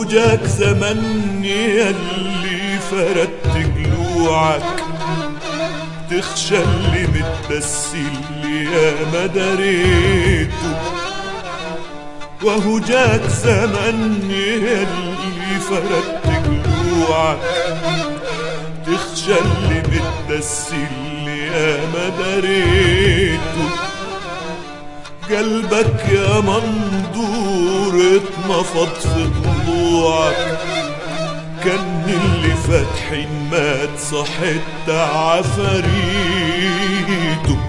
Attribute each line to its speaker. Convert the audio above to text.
Speaker 1: وهو جاك زمن يلي فردت جلوعك تخشى اللي متبسي اللي يا ما دريته وهو جاك زمن يلي فردت جلوعك تخشى اللي متبسي اللي يا ما دريته قلبك يا منظور اتنفض في ضلوعك كان اللي فاتحين مات صحت عفاريته